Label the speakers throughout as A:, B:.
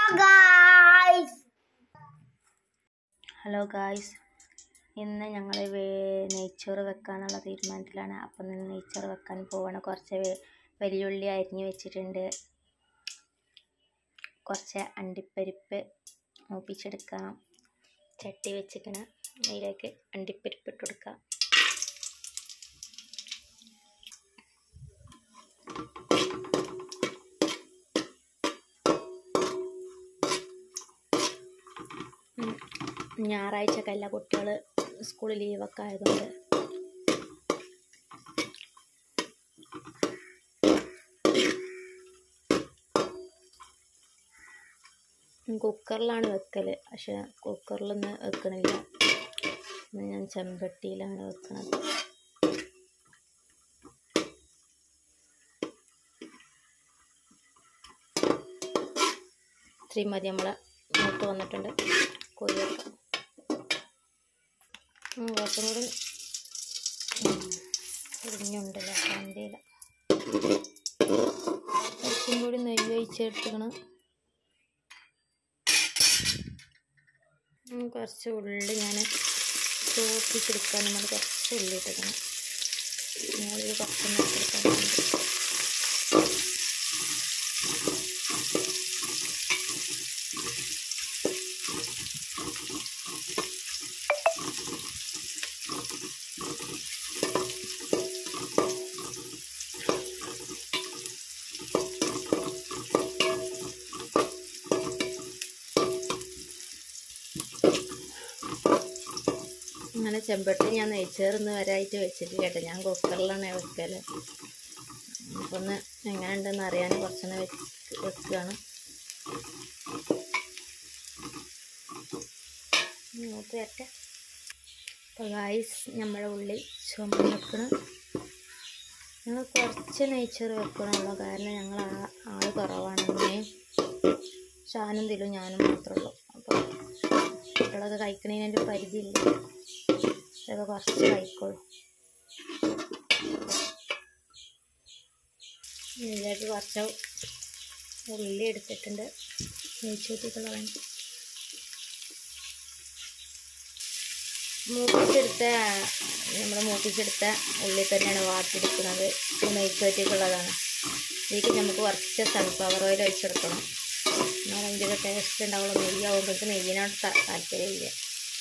A: Guys
B: hello guys ഇന്ന് ഞങ്ങൾ നെയ്ച്ചോറ് വെക്കാനുള്ള തീരുമാനത്തിലാണ് അപ്പം ഇന്ന് നെയ്ച്ചോറ് വെക്കാൻ പോവാണ് കുറച്ച് വെ- വെല്ലുള്ളി അരിഞ്ഞ് വെച്ചിട്ടുണ്ട് കുറച്ച് അണ്ടിപ്പരിപ്പ് മൂപ്പിച്ചെടുക്കണം ചട്ടി വെച്ചിട്ട് അതിലേക്ക് അണ്ടിപ്പരിപ്പ് ഇട്ട് കൊടുക്കാം ഉം. ഞായറാഴ്ചയൊക്കെ എല്ലാ കുട്ടികൾ സ്കൂളിൽ ലീവൊക്കെ ആയതുകൊണ്ട് കുക്കറിലാണ് വെക്കൽ പക്ഷെ കുക്കറിലൊന്നും വെക്കണില്ല ഇന്ന് ഞാൻ ചെമ്പട്ടിയിലാണ് വെക്കുന്നത് ഇത്രയും മതി നമ്മളെ മൂട്ട് വന്നിട്ടുണ്ട് കോരി വെക്കാം ഉം, കുറച്ചും കൂടി ഇരിഞ്ഞുണ്ടല്ലോ കണ്ടില്ല കുറച്ചും കൂടി നെയ്യ് ഒഴിച്ചെടുക്കണം ഉം, കുറച്ച് ഉള്ളി ഞാൻ ചോപ്പിച്ചെടുക്കാൻ നമ്മൾ കുറച്ച് ഉള്ളി ഇട്ടിക്കണം ഞാനൊരു കുറച്ച് എടുക്കാൻ അങ്ങനെ ചെമ്പട്ടി ഞാൻ നെയ്ച്ചേർന്ന് വരായിട്ട് വെച്ചിട്ടില്ല കേട്ടോ ഞാൻ കുക്കറിലാണ് വെക്കൽ അപ്പോൾ ഒന്ന് എങ്ങനെ ഉണ്ടെന്ന് അറിയാൻ കുറച്ചൊന്ന് വെച്ച് വെക്കുകയാണ് മൂത്ത് വരട്ടെ അപ്പോൾ ഗായ്സ് നമ്മുടെ ഉള്ളി ചുമന്ന് വെക്കണം ഞങ്ങൾ കുറച്ച് നെയ്ച്ചോറ് വെക്കണമല്ലോ കാരണം ഞങ്ങൾ ആ ആൾ കുറവാണ് അമ്മയും ഷാനും തിലും ഞാനും മാത്രമേ ഉള്ളൂ അപ്പോൾ കുട്ടികളൊക്കെ കഴിക്കണതിൻ്റെ പരിധിയില്ല ഇതൊക്കെ കുറച്ച് കഴിക്കുള്ളൂ ഇതിലേക്ക് കുറച്ച് ഉള്ളി എടുത്തിട്ടുണ്ട് നെയ്ച്ചോറ്റിക്കുള്ള വേണം മൂപ്പിച്ചെടുത്ത നമ്മൾ മൂപ്പിച്ചെടുത്ത ഉള്ളി തന്നെയാണ് വാട്ടിയെടുക്കുന്നത് നെയ്ച്ചോറ്റിക്കുള്ളതാണ് ഇതിലേക്ക് നമുക്ക് കുറച്ച് സൺഫ്ലവർ ഓയിൽ ഒഴിച്ചെടുക്കണം എന്നാൽ അതിൻ്റെ ഒരു ടേസ്റ്റ് ഉണ്ടാവുള്ളൂ നെയ്യാവുമ്പോൾ എനിക്ക് നെയ്യിനോട് താ- താല്പര്യമില്ല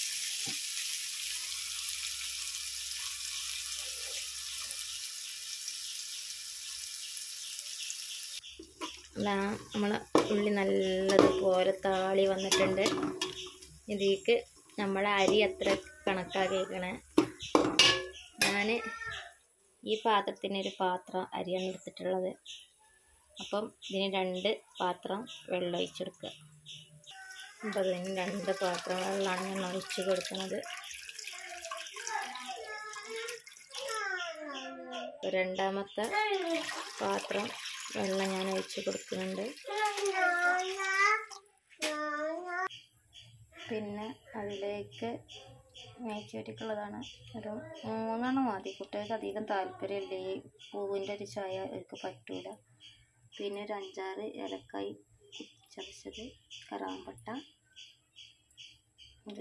B: നമ്മൾ ഉള്ളി നല്ലതുപോലെ താളി വന്നിട്ടുണ്ട് ഇതിലേക്ക് നമ്മളെ അരി എത്ര കണക്കാക്കിയേക്കണേ ഞാൻ ഈ പാത്രത്തിന് ഒരു പാത്രം അരിയാണ് എടുത്തിട്ടുള്ളത് അപ്പം ഇതിന് രണ്ട് പാത്രം വെള്ളം ഒഴിച്ചെടുക്കുക അപ്പം അതിന് രണ്ട് പാത്രം വെള്ളമാണ് ഞാൻ ഒഴിച്ച് കൊടുക്കുന്നത് ഇപ്പൊ രണ്ടാമത്തെ പാത്രം വെള്ളം ഞാൻ ഒഴിച്ച് കൊടുക്കുന്നുണ്ട് പിന്നെ അതിലേക്ക് മേച്ചോരിക്കുള്ളതാണ് ഒരു മൂന്നെണ്ണം മതി കുട്ടികൾക്ക് അധികം താല്പര്യമില്ല ഈ പൂവിൻ്റെ ഒരു ചായ അവർക്ക് പറ്റൂല പിന്നെ ഒരു അഞ്ചാറ് ഏലക്കായി ചതച്ചത് കറാമ്പട്ട ഇത്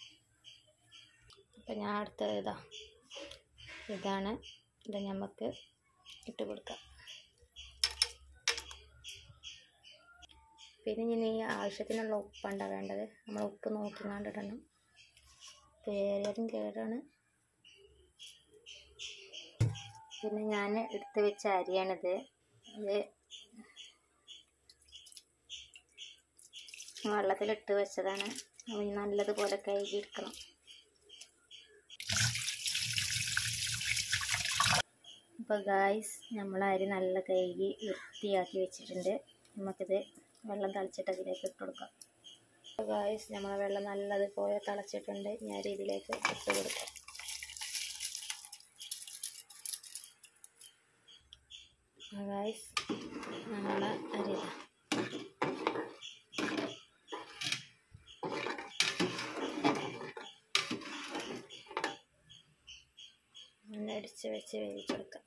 B: അപ്പം ഞാൻ അടുത്തത് ഇതാ ഇതാണ് ഇത് നമുക്ക് ഇട്ട് കൊടുക്കാം പിന്നെ ഇനി ഈ ആവശ്യത്തിനുള്ള ഉപ്പാണ് വേണ്ടത് നമ്മൾ ഉപ്പ് നോക്കിങ്ങാണ്ട് ഇടണം പേരതും കേടാണ് പിന്നെ ഞാൻ എടുത്ത് വെച്ച അരിയാണിത് ഇത് വെള്ളത്തിലിട്ട് വെച്ചതാണ് അപ്പോൾ ഇനി നല്ലതുപോലെ കഴുകി എടുക്കണം അപ്പോൾ ഗായ്സ് നമ്മൾ അരി നല്ല കഴുകി വൃത്തിയാക്കി വെച്ചിട്ടുണ്ട് നമുക്കിത് വെള്ളം തളിച്ചിട്ട് അതിലേക്ക് ഇട്ട് കൊടുക്കാം അപ്പോൾ ഗായ്സ് നമ്മളെ വെള്ളം നല്ലതുപോലെ തിളച്ചിട്ടുണ്ട് ഞാൻ ഇതിലേക്ക് ഇട്ട് കൊടുക്കാം ഗായ്സ് നമ്മളെ അരി ഇതാ. ഒന്ന് അടിച്ച് വെച്ച് വേവിച്ചെടുക്കാം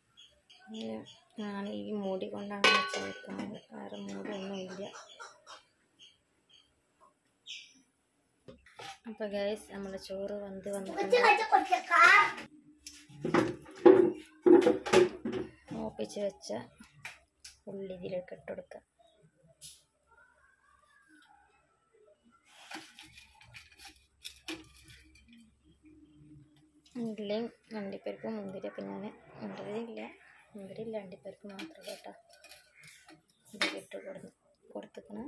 B: ഇങ്ങനെ ഞാൻ ഈ മൂടി കൊണ്ടാണ് വെച്ച് വെക്കുന്നത് വേറെ മൂടിയൊന്നും ഇല്ല അപ്പോൾ ഗൈസ് നമ്മുടെ ചോറ് വന്ന് വന്നിട്ടുണ്ട് മൂപ്പിച്ച് വെച്ച ഉള്ളി ഇതിലേക്ക് ഇട്ട് കൊടുക്കുക ഉള്ളിയും അണ്ടിപ്പരിപ്പും മുന്തിരിയൊക്കെ ഞാൻ മുന്തിരിയില്ല മുന്തിരിയില്ല അണ്ടിപ്പരിപ്പ് മാത്രം കേട്ടോ ഇതിലേക്ക് ഇട്ട് കൊടു കൊടുത്തിക്കണം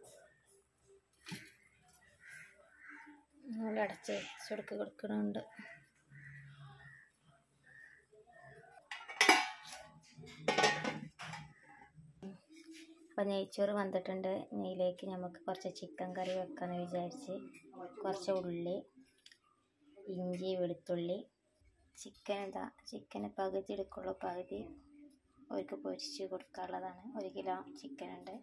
B: നല്ല അടച്ച് വെച്ചെടുക്ക് കൊടുക്കണുണ്ട് അപ്പോൾ നെയ്ച്ചോറ് വന്നിട്ടുണ്ട് നെയ്യിലേക്ക് നമുക്ക് കുറച്ച് ചിക്കൻ കറി വെക്കാമെന്ന് വിചാരിച്ച് കുറച്ച് ഉള്ളി ഇഞ്ചി വെളുത്തുള്ളി ചിക്കൻ ഇതാ ചിക്കന് പകുതി എടുക്കുള്ളൂ പകുതി അവർക്ക് പൊരിച്ച് കൊടുക്കാനുള്ളതാണ് ഒരു കിലോ ചിക്കൻ ഉണ്ട്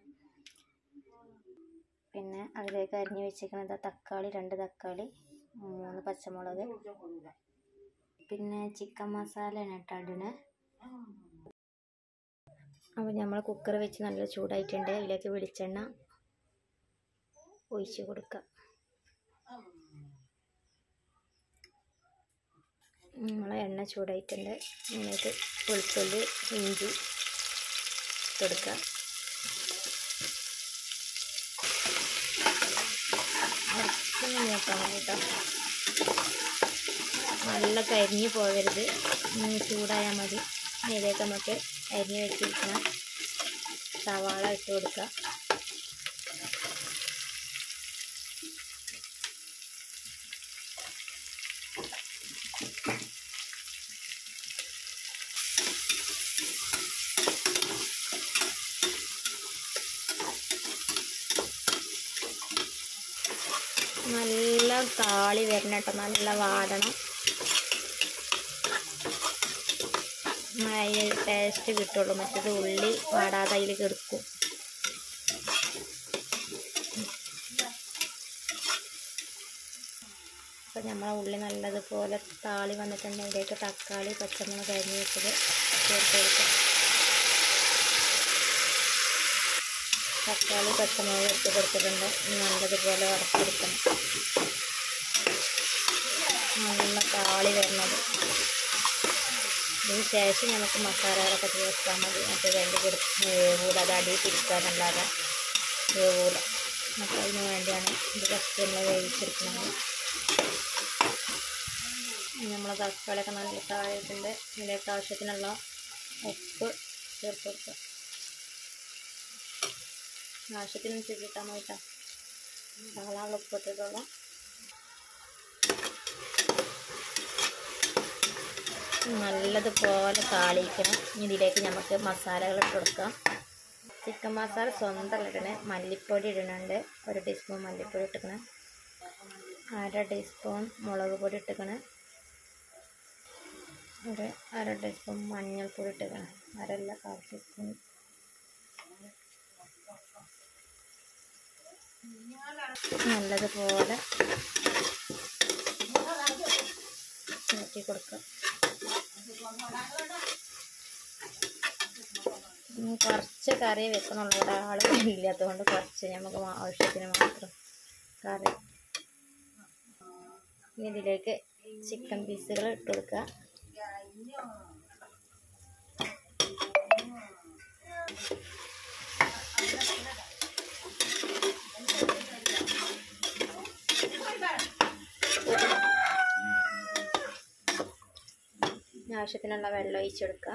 B: പിന്നെ അതിലേക്ക് അരിഞ്ഞ് വെച്ചിരിക്കുന്നത് തക്കാളി രണ്ട് തക്കാളി മൂന്ന് പച്ചമുളക് പിന്നെ ചിക്കൻ മസാലയാണ് കേട്ടോ ഇടണേ അപ്പോൾ നമ്മൾ കുക്കർ വെച്ച് നല്ല ചൂടായിട്ടുണ്ട് അതിലേക്ക് വെളിച്ചെണ്ണ ഒഴിച്ച് കൊടുക്കുക നമ്മളെ എണ്ണ ചൂടായിട്ടുണ്ട് അതിലേക്ക് വെളുത്തുള്ളി ഇഞ്ചി കൊടുക്കുക കുറച്ചൊന്ന് മൂക്കണം കേട്ടോ നല്ല കരിഞ്ഞ് പോകരുത് ഇങ്ങനെ ചൂടായാൽ മതി ഇതിലേക്ക് നമുക്ക് അരിഞ്ഞ് വെച്ചിരിക്കണം സവാള ഇട്ട് കൊടുക്കുക നല്ല കാളി വരണം കേട്ടോ നല്ല വാടണം അതിന് ടേസ്റ്റ് കിട്ടുള്ളൂ മറ്റേത് ഉള്ളി വാടാതെ അതിൽ കിടക്കും അപ്പോൾ നമ്മളെ ഉള്ളി നല്ലതുപോലെ താളി വന്നിട്ടുണ്ട് അതിലേക്ക് തക്കാളി പച്ചമുളക് അരിഞ്ഞ് വെച്ചത് ചേർത്ത് കൊടുക്കാം തക്കാളി പച്ചമുളക് ഇട്ട് കൊടുത്തിട്ടുണ്ട് ഇനി നല്ലതുപോലെ വറുത്തെടുക്കണം നല്ല താളി വരുന്നത് ഇതിന് ശേഷം നമുക്ക് മസാലകളൊക്കെ ചേർത്താൽ മതി മറ്റേ രണ്ട് വേവൂല അത് അടിയിൽ പിടിക്കാനല്ലാതെ വേവൂല അപ്പോൾ അതിന് വേണ്ടിയാണ് ഇത് ഫസ്റ്റ് നമ്മൾ വേവിച്ചെടുക്കുന്നത് നമ്മൾ തക്കാളിയൊക്കെ നല്ല താഴെയിട്ടുണ്ട് ഇതിലേക്ക് ആവശ്യത്തിനുള്ള ഉപ്പ് ചേർത്ത് കൊടുക്കുക ആവശ്യത്തിനനുസരിച്ച് ഇട്ടാൽ മതി കേട്ടോ ധാരാളം ഉപ്പ് ഇട്ടിട്ടുള്ള നല്ലതുപോലെ താളിക്കണം ഇതിലേക്ക് നമുക്ക് മസാലകൾ ഇട്ട് കൊടുക്കാം ചിക്കൻ മസാല സ്വന്തം ഇടണേ മല്ലിപ്പൊടി ഇടുന്നുണ്ട് ഒരു ടീസ്പൂൺ മല്ലിപ്പൊടി ഇട്ടിക്കണം അര ടീസ്പൂൺ മുളക് പൊടി ഇട്ടിക്കണം ഒരു അര ടീസ്പൂൺ മഞ്ഞൾപ്പൊടി ഇട്ടിക്കണം അരല്ല കാൽ ടീസ്പൂൺ നല്ലതുപോലെ ഇളക്കി കൊടുക്കുക ഇനി കുറച്ച് കറി വെക്കണുള്ളൂ ഇവിടെ ആൾ ഇല്ലാത്തതുകൊണ്ട് കുറച്ച് നമുക്ക് മാ- ആവശ്യത്തിന് മാത്രം കറി ഇനി ഇതിലേക്ക് ചിക്കൻ പീസുകൾ ഇട്ട് കൊടുക്കുക ഇനി ആവശ്യത്തിനുള്ള വെള്ളം ഒഴിച്ചെടുക്കുക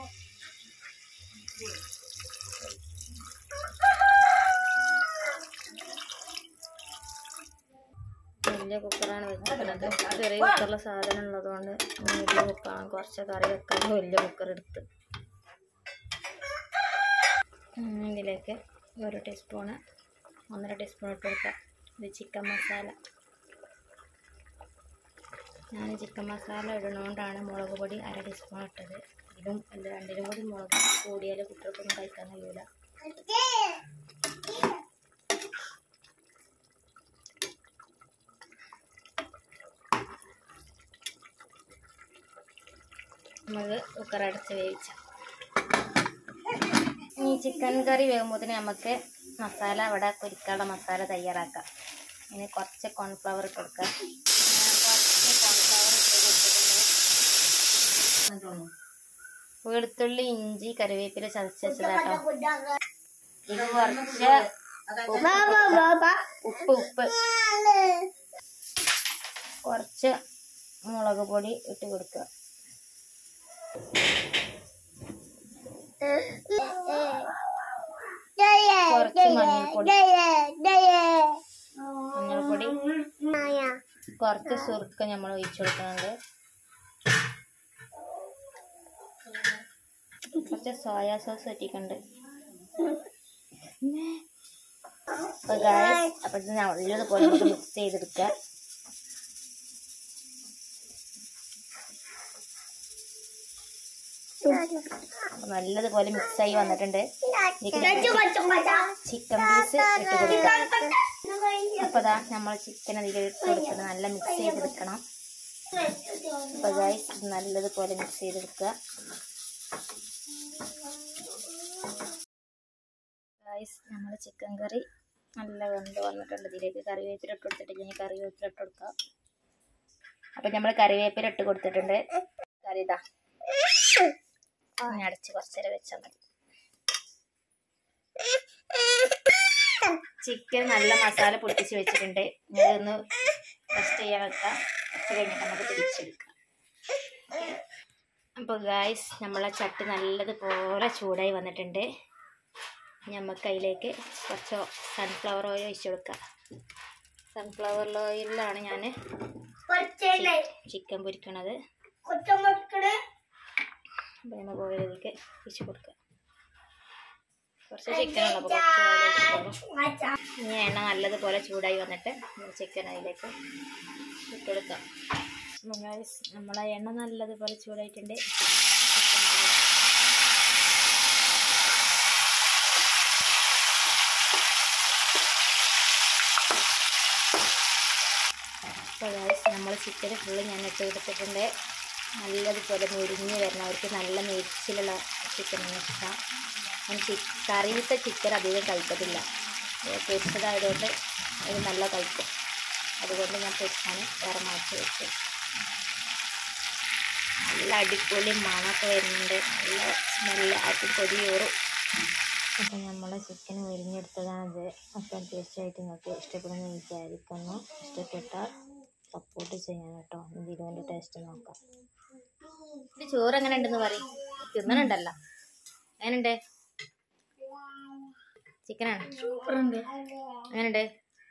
B: വലിയ കുക്കറാണ് വെച്ചിരിക്കുന്നത് ചെറിയ കുക്കറിലെ സാധനം ഉള്ളതുകൊണ്ട് വലിയ കുക്കറാണ് കുറച്ച് കറി വെക്കാൻ വലിയ കുക്കർ എടുത്ത് ഉം, ഇതിലേക്ക് ഒരു ടീസ്പൂണ് ഒന്നര ടീസ്പൂൺ ഇട്ട് കൊടുക്കാം ഇത് ചിക്കൻ മസാല ഞാൻ ചിക്കൻ മസാല ഇടുന്നതുകൊണ്ടാണ് മുളക് പൊടി അര ടീസ്പൂൺ ഇട്ടത് ഇതും അല്ല രണ്ടിലും കൂടി മുളക് കൂടിയാൽ കുട്ടികൾക്കൊന്നും കഴിക്കാൻ കഴിയൂല നമുക്ക് കുക്കർ അടച്ച് വേവിച്ച ഈ ചിക്കൻ കറി വേകുമ്പോൾ നമുക്ക് മസാല അവിടെ പൊരിക്കാനുള്ള മസാല തയ്യാറാക്കാം ഇനി കുറച്ച് കോൺഫ്ലവർ ഇട്ട് കൊടുക്കുക ഞാൻ കുറച്ച് കോൺഫ്ലവർ ഇട്ട് കൊടുത്തിട്ടുണ്ട് വെളുത്തുള്ളി ഇഞ്ചി കറിവേപ്പില ചതച്ച് വെച്ചതാട്ടോ ഇത് കുറച്ച് ഉപ്പ് ഉപ്പ് കുറച്ച് മുളക് പൊടി ഇട്ട് കൊടുക്കുക കുറച്ച് മഞ്ഞൾപ്പൊടി മഞ്ഞൾപ്പൊടി കുറച്ച് സുറുക്ക നമ്മൾ ഒഴിച്ചു കൊടുക്കുന്നുണ്ട് കുറച്ച് സോയാ സോസ് പറ്റിക്കുന്നുണ്ട് അപ്പൊ ഗായ്സ് അപ്പൊ ഇത് നല്ലതുപോലെ മിക്സ് ചെയ്തെടുക്കുക അപ്പൊ നല്ലതുപോലെ മിക്സ് ആയി വന്നിട്ടുണ്ട് ചിക്കൻ പീസ് ഇട്ട് കൊടുക്കുക അപ്പൊ അതാ നമ്മൾ ചിക്കൻ അതിൽ ഇട്ട് കൊടുക്കണം നല്ല മിക്സ് ചെയ്തെടുക്കണം അപ്പൊ ഗായ്സ് ഇത് നല്ലതുപോലെ മിക്സ് ചെയ്തെടുക്കുക ഗായ്സ് നമ്മൾ ചിക്കൻ കറി നല്ല വെന്ത് വന്നിട്ടുണ്ട് ഇതിലേക്ക് കറിവേപ്പില ഇട്ട് കൊടുത്തിട്ടില്ലെങ്കിൽ കറിവേപ്പില ഇട്ട് കൊടുക്കാം അപ്പൊ നമ്മൾ കറിവേപ്പില ഇട്ട് കൊടുത്തിട്ടുണ്ട് കറി ഇതാ ഇനി അടച്ച് കുറച്ചേരം വെച്ചാൽ മതി ചിക്കൻ നല്ല മസാല പൊട്ടിച്ച് വെച്ചിട്ടുണ്ട് ഇനി ഇതൊന്ന് റെസ്റ്റ് ചെയ്യാൻ വെക്കാം കുറച്ച് കഴിഞ്ഞിട്ട് നമുക്ക് തിരിച്ചെടുക്കാം അപ്പോൾ ഗായ്സ് നമ്മളെ ചട്ടി നല്ലതുപോലെ ചൂടായി വന്നിട്ടുണ്ട് ഇനി നമുക്ക് അതിലേക്ക് കുറച്ച് സൺഫ്ലവർ ഓയിൽ ഒഴിച്ചു കൊടുക്കാം സൺഫ്ലവർ ഓയിലാണ് ഞാൻ ചിക്കൻ പൊരിക്കണത് അപ്പോൾ നമുക്ക് ഓയിലേക്ക് ഒഴിച്ച് കൊടുക്കാം കുറച്ച് ചിക്കൻ ഉള്ളപ്പോൾ കുറച്ച് ഓയിൽ ഒഴിച്ചിട്ടുള്ളൂ ഇനി എണ്ണ നല്ലതുപോലെ ചൂടായി വന്നിട്ട് ചിക്കൻ അതിലേക്ക് ഇട്ട് കൊടുക്കാം അപ്പോൾ guys, നമ്മളെ എണ്ണ നല്ലതുപോലെ ചൂടായിട്ടുണ്ട് ചിക്കൻ അതിലേക്ക് അപ്പോൾ ഗൈസ് നമ്മൾ ചിക്കൻ ഫുള്ള് ഞാൻ ഇട്ട് കൊടുത്തിട്ടുണ്ട് നല്ലതുപോലെ മുരിഞ്ഞ് വരണം അവർക്ക് നല്ല മെരിച്ചിലുള്ള ചിക്കനാണ് ഇഷ്ടം ഞാൻ ചി കറിയിലത്തെ ചിക്കൻ അധികം കഴിക്കത്തില്ല ഏ, പൊരിച്ചതായതുകൊണ്ട് അത് നല്ല കഴിക്കും അതുകൊണ്ട് ഞാൻ പൊരിക്കാൻ വേറെ മാറ്റി വെച്ചു നല്ല അടിപൊളി മണമൊക്കെ വരുന്നുണ്ട് നല്ല സ്മെല്ല് അത് കൊതിയോറും അപ്പം നമ്മൾ ചിക്കൻ ഉരിഞ്ഞെടുത്തതാണിത് അപ്പം തീർച്ചയായിട്ടും നിങ്ങൾക്ക് ഇഷ്ടപ്പെടുമെന്ന് വിചാരിക്കുന്നു ഇഷ്ടപ്പെട്ടാൽ സപ്പോർട്ട് ചെയ്യാൻ കേട്ടോ ഇത് ഇതിൻ്റെ ടേസ്റ്റ് നോക്കാം ഇത് ചോറ് എങ്ങനെ ഉണ്ടെന്ന് പറയും തിന്നണുണ്ടല്ലോ എങ്ങനെയുണ്ട് ചിക്കനാണ്
A: സൂപ്പറുണ്ട്
B: എങ്ങനെയുണ്ട്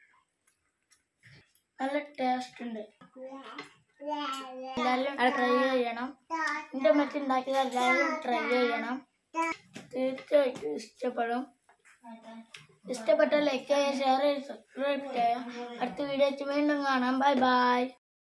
A: നല്ല ടേസ്റ്റ് ഉണ്ട് എല്ലാവരും ട്രൈ ചെയ്യണം എൻ്റെ അമ്മയ്ക്ക് ഉണ്ടാക്കിയത് എല്ലാവരും ട്രൈ ചെയ്യണം തീർച്ചയായിട്ടും ഇഷ്ടപ്പെടും ഇഷ്ടപ്പെട്ട ലൈക്ക് ചെയ്യുക ഷെയർ ചെയ്യുക സബ്സ്ക്രൈബ് ചെയ്യുക അടുത്ത വീഡിയോ വീണ്ടും കാണാം ബൈ ബൈ